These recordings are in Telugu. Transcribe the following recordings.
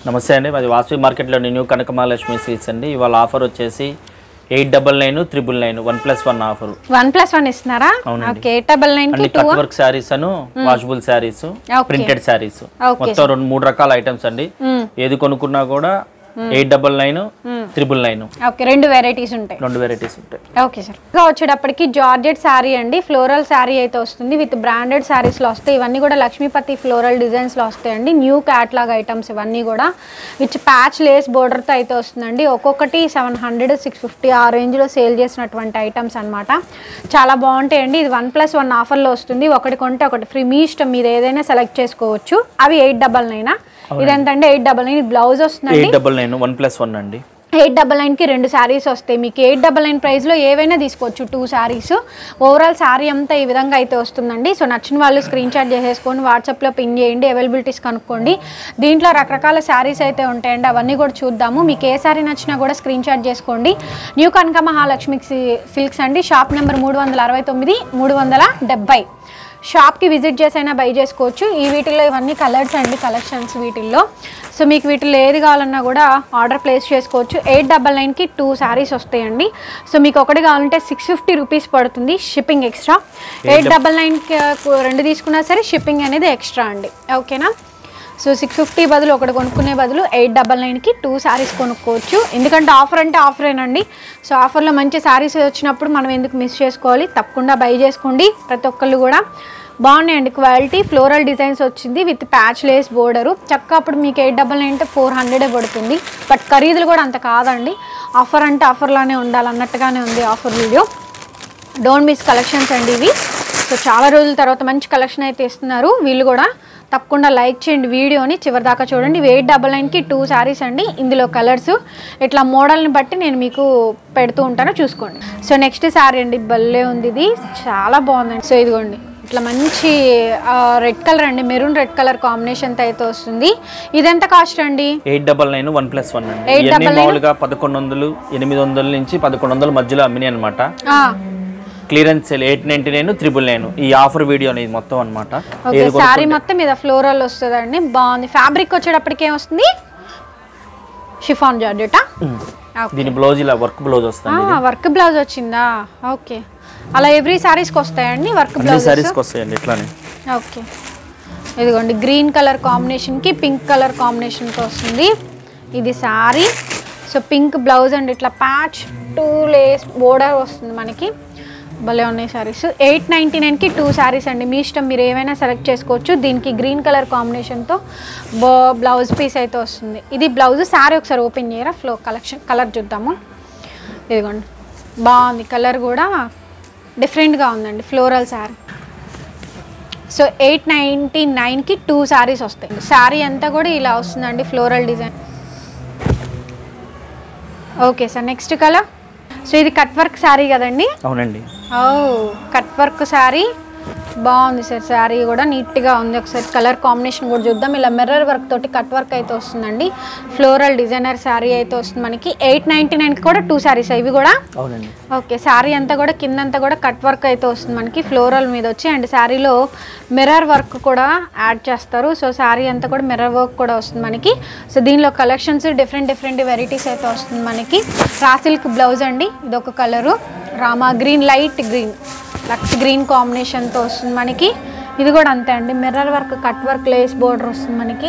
నమస్తే అండి మాది వాసవి మార్కెట్లో న్యూ కనకమహాలక్ష్మి సీట్స్ అండి ఇవాళ ఆఫర్ వచ్చేసి eight double nine triple nine one plus one offer one plus one ఇస్తున్నారా అవునండి. ఓకే ఎయిట్ డబల్ నైన్ కి అన్ని టూ కట్ వర్క్ శారీస్ అను washable sarees Okay. Printed sarees Okay, మొత్తం రెండు మూడు రకాల ఐటమ్స్ అండి ఏది కొనుక్కున్నా కూడా eight double nine triple nine okay రెండు వెరైటీస్ ఉంటాయి రెండు వెరైటీస్ ఉంటాయి ఓకే సార్ ఇంకా వచ్చేటప్పటికి జార్జెట్ శారీ అండి ఫ్లోరల్ శారీ అయితే వస్తుంది విత్ బ్రాండెడ్ శారీస్లో వస్తాయి ఇవన్నీ కూడా లక్ష్మీపతి ఫ్లోరల్ డిజైన్స్లో వస్తాయండి న్యూ క్యాట్లాగ్ ఐటమ్స్ ఇవన్నీ కూడా విత్ ప్యాచ్ లేస్ బోర్డర్తో అయితే వస్తుందండి ఒక్కొక్కటి సెవెన్ హండ్రెడ్ సిక్స్ ఫిఫ్టీ ఆ రేంజ్లో సేల్ చేసినటువంటి ఐటమ్స్ అన్నమాట చాలా బాగుంటాయండి ఇది వన్ ప్లస్ వన్ ఆఫర్లో వస్తుంది ఒకటి కొంటే ఒకటి ఫ్రీ మీ ఇష్టం మీరు ఏదైనా సెలెక్ట్ చేసుకోవచ్చు అవి ఎయిట్ డబల్ నైనా ఇదంతంటే ఎయిట్ డబల్ నైన్ బ్లౌజ్ వస్తుందండి eight double nine one plus one అండి ఎయిట్ డబల్ నైన్కి రెండు శారీస్ వస్తాయి మీకు ఎయిట్ డబల్ నైన్ ప్రైస్లో ఏవైనా తీసుకోవచ్చు టూ శారీస్ ఓవరాల్ శారీ అంతా ఈ విధంగా అయితే వస్తుందండి సో నచ్చిన వాళ్ళు స్క్రీన్ షాట్ చేసేసుకొని వాట్సాప్లో పిన్ చేయండి అవైలబిలిటీస్ కనుక్కోండి దీంట్లో రకరకాల శారీస్ అయితే ఉంటాయండి అవన్నీ కూడా చూద్దాము మీకు ఏ శారీ నచ్చినా కూడా స్క్రీన్ షాట్ చేసుకోండి న్యూ కనక మహాలక్ష్మి సిల్క్స్ అండి షాప్ నెంబర్ మూడు వందల అరవై తొమ్మిది మూడు వందల డెబ్బై షాప్కి విజిట్ చేసైనా బై చేసుకోవచ్చు ఈ వీటిల్లో ఇవన్నీ కలర్స్ అండి కలెక్షన్స్ వీటిల్లో సో మీకు వీటిల్లో ఏది కావాలన్నా కూడా ఆర్డర్ ప్లేస్ చేసుకోవచ్చు ఎయిట్ డబల్ నైన్కి టూ శారీస్ వస్తాయండి సో మీకు ఒకటి కావాలంటే సిక్స్ ఫిఫ్టీ రూపీస్ పడుతుంది షిప్పింగ్ ఎక్స్ట్రా ఎయిట్ డబల్ నైన్కి రెండు తీసుకున్నా సరే షిప్పింగ్ అనేది ఎక్స్ట్రా అండి ఓకేనా సో సిక్స్ ఫిఫ్టీ బదులు ఒకటి కొనుక్కునే బదులు ఎయిట్ డబల్ నైన్కి టూ శారీస్ కొనుక్కోవచ్చు ఎందుకంటే ఆఫర్ అంటే ఆఫరేనండి సో ఆఫర్లో మంచి శారీస్ వచ్చినప్పుడు మనం ఎందుకు మిస్ చేసుకోవాలి తప్పకుండా బై చేసుకోండి ప్రతి ఒక్కళ్ళు కూడా బాగున్నాయండి క్వాలిటీ ఫ్లోరల్ డిజైన్స్ వచ్చింది విత్ ప్యాచ్ లేస్ బోర్డరు చక్క అప్పుడు మీకు ఎయిట్ డబల్ నైన్ అంటే ఫోర్ హండ్రెడే పడుతుంది బట్ ఖరీదులు కూడా అంత కాదండి ఆఫర్ అంటే ఆఫర్లానే ఉండాలన్నట్టుగానే ఉంది offer video don't miss collections అండి ఇవి సో చాలా రోజుల తర్వాత మంచి కలెక్షన్ అయితే ఇస్తున్నారు వీళ్ళు కూడా తప్పకుండా లైక్ చేయండి వీడియోని చివరి దాకా చూడండి ఇవి ఎయిట్ డబల్ నైన్కి టూ శారీస్ అండి ఇందులో కలర్స్ ఇట్లా మోడల్ని బట్టి నేను మీకు పెడుతూ ఉంటాను చూసుకోండి సో నెక్స్ట్ శారీ అండి భలే ఉంది ఇది చాలా బాగుందండి సో ఇదిగోండి ఇట్లా మంచి రెడ్ కలర్ అండి మెరూన్ రెడ్ కలర్ కాంబినేషన్తో అయితే వస్తుంది ఇదెంత కాస్ట్ అండి eight double nine one plus one అండి Eight ఇవన్నీ double nine? మామూలుగా పదకొండు వందలు ఎనిమిది వందల నుంచి పదకొండు వందల మధ్యలో అమ్మినాయి అనమాట ఆ, clearance sale eight ninety nine triple nine ఈ ఆఫర్ వీడియో అనేది మొత్తం అనమాట ఓకే శారీ మొత్తం మీద ఫ్లోరల్ వస్తుందండి బాగుంది ఫ్యాబ్రిక్ వచ్చేటప్పటికి ఏమొస్తుంది షిఫాన్ జార్జెటా దీని బ్లౌజ్ ఇలా వర్క్ బ్లౌజ్ వస్తుంది వర్క్ బ్లౌజ్ వచ్చిందా ఓకే అలా ఎవ్రీ శారీస్కి వస్తాయండి వర్క్ అన్ని బ్లౌజ్ సారీస్కి వస్తాయండి ఇట్లానే ఓకే ఇదిగోండి గ్రీన్ కలర్ కాంబినేషన్కి పింక్ కలర్ కాంబినేషన్కి వస్తుంది ఇది saree so pink blouse and ఇట్లా ప్యాచ్ టూ లేస్ బోర్డర్ వస్తుంది మనకి భలే ఉన్నాయి శారీస్ ఎయిట్ నైంటీ నైన్కి టూ శారీస్ అండి మీ ఇష్టం మీరు ఏమైనా సెలెక్ట్ చేసుకోవచ్చు దీనికి గ్రీన్ కలర్ కాంబినేషన్తో బో బ్లౌజ్ పీస్ అయితే వస్తుంది ఇది బ్లౌజ్ శారీ ఒకసారి ఓపెన్ చేయరా ఫ్లో కలెక్షన్ కలర్ చూద్దాము ఇదిగోండి బాగుంది కలర్ కూడా డిఫరెంట్గా ఉందండి floral saree so eight ninety నైన్కి టూ శారీస్ వస్తాయి శారీ అంతా కూడా ఇలా వస్తుందండి floral design okay sir next colour so ఇది కట్ వర్క్ శారీ కదండి అవునండి ఓ కట్ వర్క్ శారీ బాగుంది సార్ శారీ కూడా నీట్గా ఉంది ఒకసారి కలర్ కాంబినేషన్ కూడా చూద్దాం ఇలా మిర్రర్ వర్క్ తోటి కట్ వర్క్ అయితే వస్తుందండి ఫ్లోరల్ డిజైనర్ శారీ అయితే వస్తుంది మనకి ఎయిట్ నైంటీ నైన్కి కూడా టూ శారీస్ ఇవి కూడా అవునండి ఓకే శారీ అంతా కూడా కిందంతా కూడా కట్ వర్క్ అయితే వస్తుంది మనకి ఫ్లోరల్ మీద వచ్చి అండ్ శారీలో మిర్రర్ వర్క్ కూడా యాడ్ చేస్తారు సో శారీ అంతా కూడా మిర్రర్ వర్క్ కూడా వస్తుంది మనకి సో దీనిలో కలెక్షన్స్ డిఫరెంట్ డిఫరెంట్ వెరైటీస్ అయితే వస్తుంది మనకి రా సిల్క్ బ్లౌజ్ అండి ఇదొక colour Rama green light green లక్స్ గ్రీన్ కాంబినేషన్తో వస్తుంది మనకి ఇది కూడా అంతే అండి mirror work cut work lace border వస్తుంది మనకి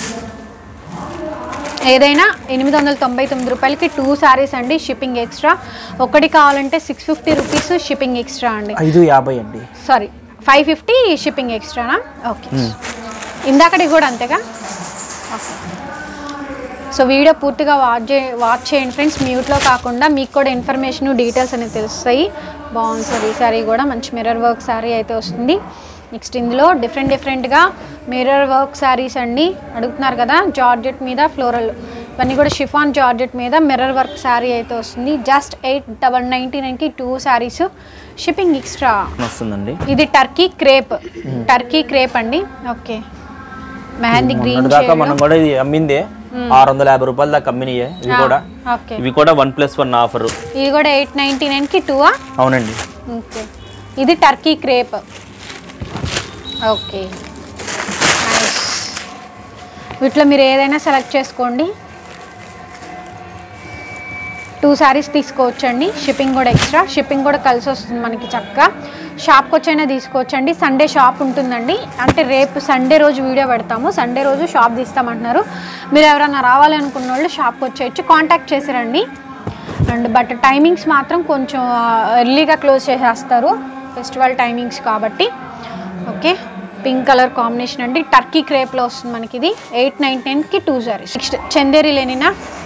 ఏదైనా ఎనిమిది వందల తొంభై తొమ్మిది రూపాయలకి టూ శారీస్ అండి షిప్పింగ్ ఎక్స్ట్రా ఒకటి కావాలంటే six fifty rupees shipping extra అండి ఐదు యాభై అండి సారీ ఫైవ్ ఫిఫ్టీ షిప్పింగ్ ఎక్స్ట్రానా ఓకే ఇందాకటి కూడా అంతేగా ఓకే సో వీడియో పూర్తిగా వాచ్ చే వాచ్ చేయండి ఫ్రెండ్స్ మ్యూట్లో కాకుండా మీకు కూడా ఇన్ఫర్మేషన్ డీటెయిల్స్ అనేవి తెలుస్తాయి బాగుంది సార్ ఈ సారీ కూడా మంచి మిర్రర్ వర్క్ శారీ అయితే వస్తుంది నెక్స్ట్ ఇందులో డిఫరెంట్ డిఫరెంట్గా మిర్రర్ వర్క్ శారీస్ అండి అడుగుతున్నారు కదా జార్జెట్ మీద ఫ్లోరల్ ఇవన్నీ కూడా షిఫాన్ జార్జెట్ మీద మిర్రర్ వర్క్ శారీ అయితే వస్తుంది జస్ట్ ఎయిట్ డబల్ నైంటీ నైన్కి టూ శారీస్ షిప్పింగ్ ఎక్స్ట్రా వస్తుందండి ఇది టర్కీ క్రేప్ టర్కీ క్రేప్ అండి ఓకే మెహందీ గ్రీన్ దాకా మనం కూడా ఇది అమ్మిందే ఆరు వందల యాభై రూపాయల దాకా అమ్మినాయే ఇవి కూడా ఓకే ఇవి కూడా వన్ ప్లస్ వన్ ఆఫర్ ఇది కూడా ఎయిట్ నైంటీ నైన్కి టూ అవునండి ఓకే ఇది టర్కీ క్రేప్ ఓకే నైస్ వీటిలో మీరు ఏదైనా సెలెక్ట్ చేసుకోండి టూ శారీస్ తీసుకోవచ్చండి షిప్పింగ్ కూడా ఎక్స్ట్రా షిప్పింగ్ కూడా కలిసి వస్తుంది మనకి చక్కగా షాప్కి వచ్చైనా తీసుకోవచ్చండి సండే షాప్ ఉంటుందండి అంటే రేపు సండే రోజు వీడియో పెడతాము సండే రోజు షాప్ తీస్తామంటున్నారు మీరు ఎవరైనా రావాలనుకున్న వాళ్ళు షాప్కి వచ్చేయచ్చు కాంటాక్ట్ చేసిరండి అండ్ బట్ టైమింగ్స్ మాత్రం కొంచెం ఎర్లీగా క్లోజ్ చేసేస్తారు ఫెస్టివల్ టైమింగ్స్ కాబట్టి ఓకే పింక్ కలర్ కాంబినేషన్ అండి టర్కీ క్రేప్లో వస్తుంది మనకి ఇది ఎయిట్ నైన్ టెన్కి టూ సారీస్ నెక్స్ట్ చందేరి లేనినా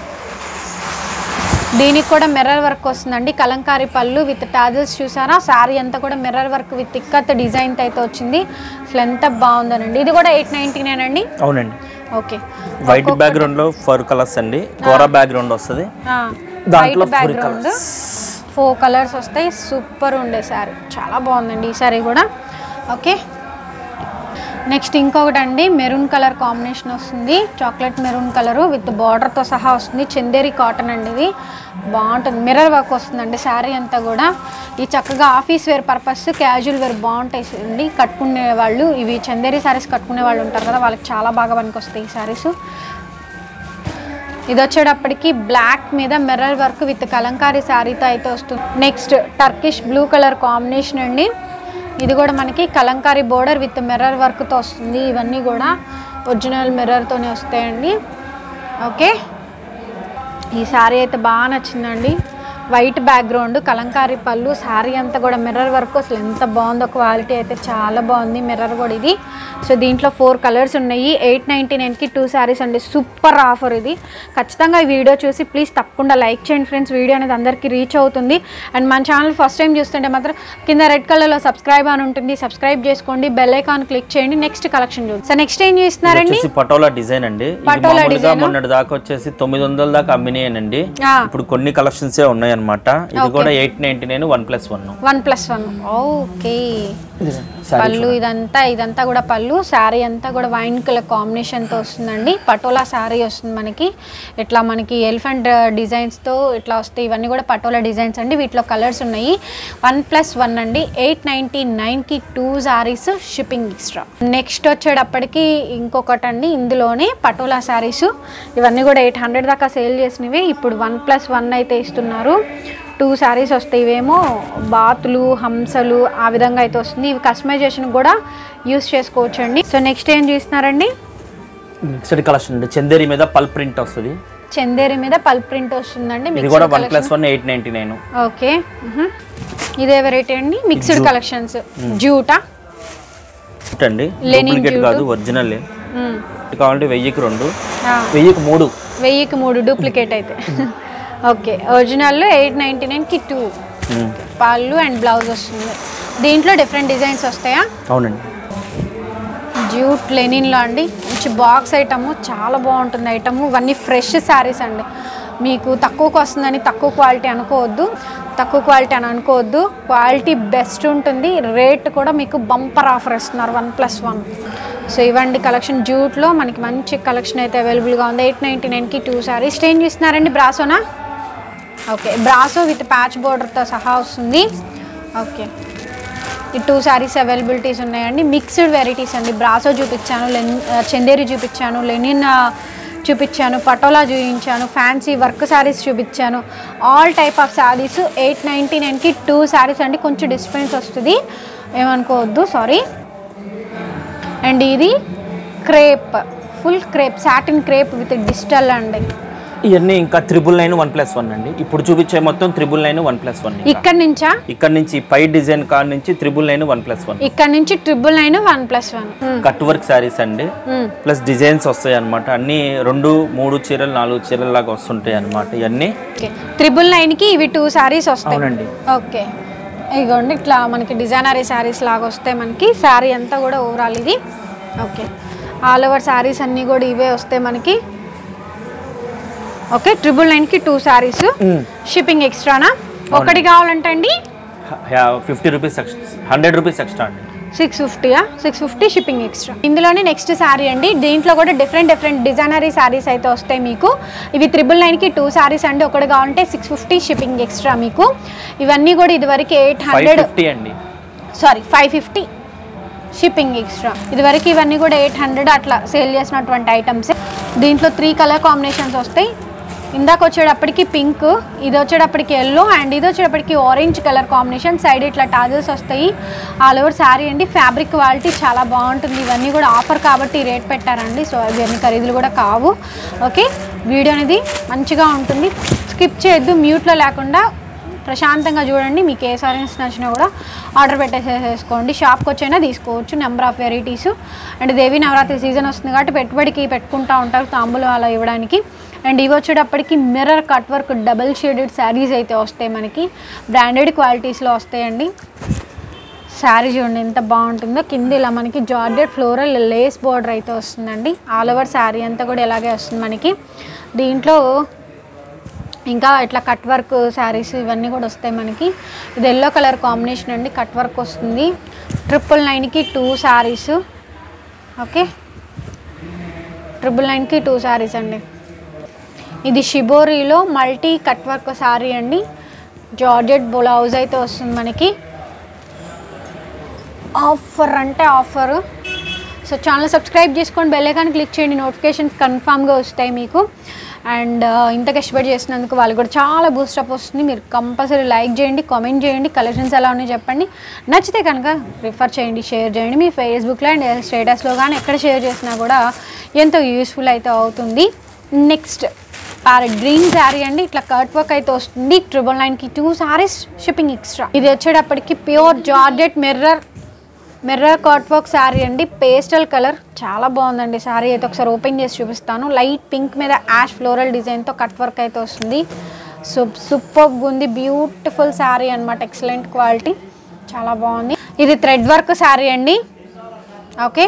దీనికి కూడా మిర్రర్ వర్క్ వస్తుందండి కలంకారీ పళ్ళు విత్ టాజల్స్ చూసారా శారీ అంతా కూడా mirror work with ikkat design అయితే వచ్చింది అసలు ఎంత బాగుందనండి ఇది కూడా ఎయిట్ నైంటీ నైన్ అండి అవునండి ఓకే వైట్ బ్యాక్గ్రౌండ్ లో ఫర్ కలర్స్ అండి కోరా బ్యాక్గ్రౌండ్ వస్తుంది దాంట్లో వైట్ బ్యాక్గ్రౌండ్ ఫోర్ కలర్స్ వస్తాయి సూపర్ ఉండే శారీ చాలా బాగుందండి ఈ శారీ కూడా ఓకే నెక్స్ట్ ఇంకొకటి అండి మెరూన్ కలర్ కాంబినేషన్ వస్తుంది చాక్లెట్ మెరూన్ కలర్ విత్ బార్డర్తో సహా వస్తుంది చందేరి కాటన్ అండి ఇది బాగుంటుంది మిర్రర్ వర్క్ వస్తుందండి శారీ అంతా కూడా ఈ చక్కగా office wear purpose casual wear బాగుంటాయి అండి కట్టుకునే వాళ్ళు ఇవి చందేరి శారీస్ కట్టుకునే వాళ్ళు ఉంటారు కదా వాళ్ళకి చాలా బాగా పనికొస్తాయి ఈ శారీస్ ఇది వచ్చేటప్పటికి బ్లాక్ మీద మిర్రర్ వర్క్ విత్ కలంకారీ శారీతో అయితే వస్తుంది next Turkish blue colour combination అండి ఇది కూడా మనకి కలంకారీ బోర్డర్ విత్ మిర్రర్ వర్క్తో వస్తుంది ఇవన్నీ కూడా ఒరిజినల్ మిర్రర్తోనే వస్తాయండి ఓకే ఈ శారీ అయితే బాగా నచ్చిందండి వైట్ బ్యాక్గ్రౌండ్ కలంకారీ పళ్ళు శారీ అంతా కూడా మిర్రర్ వర్క్ అసలు ఎంత బాగుందో క్వాలిటీ అయితే చాలా బాగుంది మిర్రర్ కూడా ఇది సో దీంట్లో ఫోర్ కలర్స్ ఉన్నాయి ఎయిట్ నైంటీ నైన్కి టూ శారీస్ అండి సూపర్ ఆఫర్ ఇది ఖచ్చితంగా ఈ వీడియో చూసి ప్లీజ్ తప్పకుండా లైక్ చేయండి ఫ్రెండ్స్ వీడియో అనేది అందరికీ రీచ్ అవుతుంది అండ్ మన ఛానల్ ఫస్ట్ టైం చూస్తుంటే మాత్రం కింద రెడ్ కలర్లో సబ్స్క్రైబ్ అని ఉంటుంది సబ్స్క్రైబ్ చేసుకోండి బెల్ ఐకాన్ క్లిక్ చేయండి నెక్స్ట్ కలెక్షన్ చూడండి సో నెక్స్ట్ ఏం చేస్తున్నారండి వచ్చేసి పటోలా డిజైన్ అండి ఇది పటోలా మామూలుగా మొన్నటి దాకా వచ్చేసి తొమ్మిది వందల దాకా అమ్మినాయనండి ఆ. ఇప్పుడు కొన్ని కలెక్షన్స్ ఉన్నాయి అనమాట ఇది కూడా eight ninety nine one plus one one plus one okay పళ్ళు ఇదంతా ఇదంతా కూడా పళ్ళు శారీ అంతా కూడా వైన్ కలర్ కాంబినేషన్తో వస్తుందండి పటోలా శారీ వస్తుంది మనకి ఇట్లా మనకి ఎలిఫెంట్ డిజైన్స్తో ఇట్లా వస్తాయి ఇవన్నీ కూడా పటోలా డిజైన్స్ అండి వీటిలో కలర్స్ ఉన్నాయి వన్ ప్లస్ వన్ అండి ఎయిట్ నైంటీ నైన్కి two saris shipping extra next వచ్చేటప్పటికి ఇంకొకటి అండి ఇందులోనే పటోలా శారీస్ ఇవన్నీ కూడా ఎయిట్ హండ్రెడ్ దాకా సేల్ చేసినవి ఇప్పుడు వన్ ప్లస్ వన్ అయితే ఇస్తున్నారు టూ శారీస్ వస్తాయి ఇవేమో బాతులు హంసలు ఆ విధంగా అయితే వస్తుంది ఇవి కస్టమైజేషన్ కూడా యూస్ చేసుకోవచ్చు అండి సో నెక్స్ట్ ఏం చూస్తున్నారండి మిక్స్డ్ కలెక్షన్ అండి చందేరి మీద పల్ ప్రింట్ వస్తుంది చందేరి మీద పల్ ప్రింట్ వస్తుందండి ఇది mixed కూడా one collection. Plus one eight ninety nine okay మ్హూ. ఇదే వెరైటీ అండి మిక్స్డ్ కలెక్షన్స్ జూటా అండి Lenin డూప్లికేట్ jute. కాదు ఒరిజినల్ మ్. కావాలంటే వెయ్యికి రెండు ఆ, వెయ్యికి మూడు వెయ్యికి మూడు డూప్లికేట్ అయితే ఓకే ఒరిజినల్లో ఎయిట్ నైంటీ నైన్కి టూ ఉమ్. పళ్ళు అండ్ బ్లౌజ్ వస్తుంది దీంట్లో డిఫరెంట్ డిజైన్స్ వస్తాయా అవునండి జ్యూట్ లెనిన్లో అండి మంచి బాక్స్ ఐటమ్ చాలా బాగుంటుంది ఐటమ్ ఇవన్నీ ఫ్రెష్ శారీస్ అండి మీకు తక్కువకు వస్తుందని తక్కువ క్వాలిటీ అనుకోవద్దు తక్కువ క్వాలిటీ అని అనుకోవద్దు క్వాలిటీ బెస్ట్ ఉంటుంది రేట్ కూడా మీకు బంపర్ ఆఫర్ ఇస్తున్నారు వన్ ప్లస్ వన్ సో ఇవ్వండి కలెక్షన్ జ్యూట్లో మనకి మంచి కలెక్షన్ అయితే అవైలబుల్గా ఉంది ఎయిట్ నైంటీ నైన్కి టూ శారీస్ ఏం చేస్తున్నారండి బ్రాసోనా ఓకే బ్రాసో విత్ ప్యాచ్ బోర్డర్తో సహా వస్తుంది ఓకే ఈ టూ శారీస్ అవైలబిలిటీస్ ఉన్నాయండి మిక్స్డ్ వెరైటీస్ అండి బ్రాసో చూపించాను లెన్ ఆ, చందేరి చూపించాను లెనిన్ ఆ, చూపించాను పటోలా చూపించాను ఫ్యాన్సీ వర్క్ శారీస్ చూపించాను all type of saris eight ninety నైన్కి టూ శారీస్ అండి కొంచెం డిస్టెన్స్ వస్తుంది ఏమనుకోవద్దు సారీ అండ్ ఇది crepe full crepe satin crepe with digital అండి ఇవన్నీ ఇంకా triple nine one plus one అండి ఇప్పుడు చూపించే మొత్తం triple nine one plus one ఇక్కడ నుంచా ఇక్కడ నుంచి పై డిజైన్ కార్ నుంచి triple nine one plus one ఇక్కడ నుంచి triple nine one plus one cut work saris అండి ప్లస్ డిజైన్స్ వస్తాయి అనమాట అన్ని రెండు మూడు చీరలు నాలుగు చీరల లాగా వస్తుంటాయి అనమాట ఇవన్నీ ఓకే త్రిబుల్ నైన్కి ఇవి టూ శారీస్ వస్తాయి అవునండి ఓకే ఇగోండి ఇట్లా మనకి డిజైనరీ శారీస్ లాగా వస్తాయి మనకి శారీ అంతా కూడా ఓవరాల్ ఇది ఓకే ఆల్ ఓవర్ శారీస్ అన్నీ కూడా ఇవే వస్తాయి మనకి ఓకే ట్రిపుల్ నైన్కి టూ శారీస్ షిప్పింగ్ ఎక్స్ట్రానా ఒకటి కావాలంటే అండి fifty rupees hundred rupees extra అండి సిక్స్ ఫిఫ్టీయా సిక్స్ ఫిఫ్టీ షిప్పింగ్ ఎక్స్ట్రా ఇందులోనే నెక్స్ట్ శారీ అండి దీంట్లో కూడా డిఫరెంట్ డిఫరెంట్ డిజైనరీ శారీస్ అయితే వస్తాయి మీకు ఇవి త్రిబుల్ నైన్కి టూ శారీస్ అండి ఒకటి కావాలంటే సిక్స్ ఫిఫ్టీ షిప్పింగ్ ఎక్స్ట్రా మీకు ఇవన్నీ కూడా ఇదివరకు ఎయిట్ ఫైవ్ హండ్రెడ్ ఫిఫ్టీ అండి sorry five fifty shipping extra ఇదివరకు ఇవన్నీ కూడా ఎయిట్ హండ్రెడ్ అట్లా సేల్ చేసినటువంటి ఐటమ్స్ దీంట్లో త్రీ కలర్ కాంబినేషన్స్ వస్తాయి ఇందాక వచ్చేటప్పటికి పింక్ ఇది వచ్చేటప్పటికి ఎల్లో అండ్ ఇది వచ్చేటప్పటికి ఆరెంజ్ కలర్ కాంబినేషన్ సైడ్ ఇట్లా టాజల్స్ వస్తాయి ఆల్ ఓవర్ శారీ అండి ఫ్యాబ్రిక్ క్వాలిటీ చాలా బాగుంటుంది ఇవన్నీ కూడా ఆఫర్ కాబట్టి రేట్ పెట్టారండి సో ఇవన్నీ ఖరీదులు కూడా కావు ఓకే వీడియో అనేది మంచిగా ఉంటుంది స్కిప్ చేయొద్దు మ్యూట్లో లేకుండా ప్రశాంతంగా చూడండి మీకు ఏ సారీస్ నచ్చినా కూడా ఆర్డర్ పెట్టేసేసుకోండి షాప్కి వచ్చైనా తీసుకోవచ్చు number of varieties and Devi Navratri season వస్తుంది కాబట్టి పెట్టుబడికి పెట్టుకుంటూ ఉంటారు తాంబూలం అలా ఇవ్వడానికి అండ్ ఇవి వచ్చేటప్పటికి mirror cut work double shaded saris అయితే వస్తాయి మనకి బ్రాండెడ్ క్వాలిటీస్లో వస్తాయండి శారీ చూడండి ఎంత బాగుంటుందో కింద ఇలా మనకి జార్జెట్ ఫ్లోరల్ లేస్ బార్డర్ అయితే వస్తుందండి ఆల్ ఓవర్ శారీ అంతా కూడా ఇలాగే వస్తుంది మనకి దీంట్లో ఇంకా ఇట్లా కట్ వర్క్ శారీస్ ఇవన్నీ కూడా వస్తాయి మనకి ఇది ఎల్లో కలర్ కాంబినేషన్ అండి కట్ వర్క్ వస్తుంది ట్రిపుల్ నైన్కి టూ శారీస్ ఓకే ట్రిపుల్ నైన్కి టూ శారీస్ అండి ఇది షిబోరీలో మల్టీ కట్ వర్క్ శారీ అండి జార్జెట్ బ్లౌజ్ అయితే వస్తుంది మనకి ఆఫర్ అంటే ఆఫర్ సో ఛానల్ సబ్స్క్రైబ్ చేసుకొని బెల్ ఐకాన్ క్లిక్ చేయండి నోటిఫికేషన్స్ కన్ఫామ్గా వస్తాయి మీకు అండ్ ఇంత కష్టపడి చేసినందుకు వాళ్ళు కూడా చాలా బూస్టప్ వస్తుంది మీరు కంపల్సరీ లైక్ చేయండి కామెంట్ చేయండి కలెక్షన్స్ ఎలా ఉన్నాయో చెప్పండి నచ్చితే కనుక రిఫర్ చేయండి షేర్ చేయండి మీ ఫేస్బుక్లో అండ్ స్టేటస్లో కానీ ఎక్కడ షేర్ చేసినా కూడా ఎంతో యూస్ఫుల్ అయితే అవుతుంది నెక్స్ట్ ప్యారెట్ గ్రీన్ శారీ అండి ఇట్లా కట్ వర్క్ అయితే వస్తుంది ట్రిపుల్ నైన్కి టూ శారీస్ షిప్పింగ్ ఎక్స్ట్రా ఇది వచ్చేటప్పటికి pure georgette mirror mirror cut work sari అండి పేస్టల్ కలర్ చాలా బాగుందండి శారీ అయితే ఒకసారి ఓపెన్ చేసి చూపిస్తాను లైట్ పింక్ మీద యాష్ ఫ్లోరల్ డిజైన్తో కట్ వర్క్ అయితే వస్తుంది సో సూపర్ ఉంది బ్యూటిఫుల్ శారీ అనమాట ఎక్సలెంట్ క్వాలిటీ చాలా బాగుంది ఇది థ్రెడ్ వర్క్ శారీ అండి ఓకే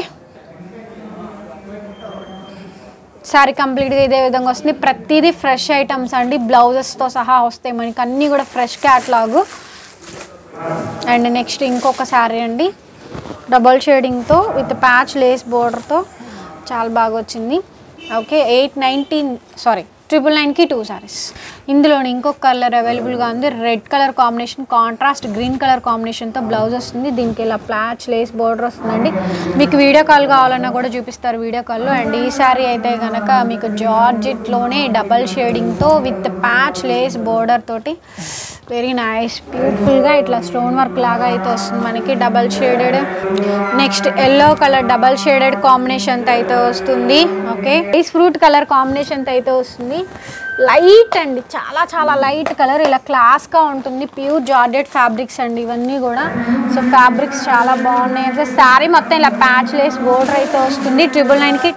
శారీ కంప్లీట్గా ఇదే విధంగా వస్తుంది ప్రతిదీ ఫ్రెష్ ఐటమ్స్ అండి బ్లౌజెస్తో సహా వస్తాయి మనకి అన్నీ కూడా ఫ్రెష్ క్యాట్లాగు అండ్ నెక్స్ట్ ఇంకొక శారీ అండి డబల్ షేడింగ్తో విత్ ప్యాచ్ లేస్ బోర్డర్తో చాలా బాగా వచ్చింది okay eight nineteen sorry triple నైన్కి టూ సారీస్ ఇందులోని ఇంకొక కలర్ అవైలబుల్గా ఉంది red colour combination contrast green colour కాంబినేషన్తో బ్లౌజ్ వస్తుంది దీనికి ఇలా ప్లాచ్ లేస్ బోర్డర్ వస్తుందండి మీకు వీడియో కాల్ కావాలన్నా కూడా చూపిస్తారు వీడియో కాల్లో అండ్ ఈ శారీ అయితే కనుక మీకు జార్జెట్లోనే డబల్ షేడింగ్తో విత్ ప్యాచ్ లేస్ బోర్డర్ తోటి వెరీ నైస్ బ్యూటిఫుల్గా ఇట్లా స్టోన్ వర్క్ లాగా అయితే వస్తుంది మనకి double shaded next yellow colour double shaded కాంబినేషన్తో అయితే వస్తుంది ఓకే ఐస్ ఫ్రూట్ కలర్ కాంబినేషన్తో అయితే వస్తుంది లైట్ అండి చాలా చాలా లైట్ కలర్ ఇలా క్లాస్గా ఉంటుంది ప్యూర్ జార్జెట్ ఫ్యాబ్రిక్స్ అండి ఇవన్నీ కూడా సో ఫ్యాబ్రిక్స్ చాలా బాగున్నాయి శారీ మొత్తం ఇలా ప్యాచ్ లేస్ బోర్డర్ అయితే వస్తుంది ట్రిపుల్ నైన్కి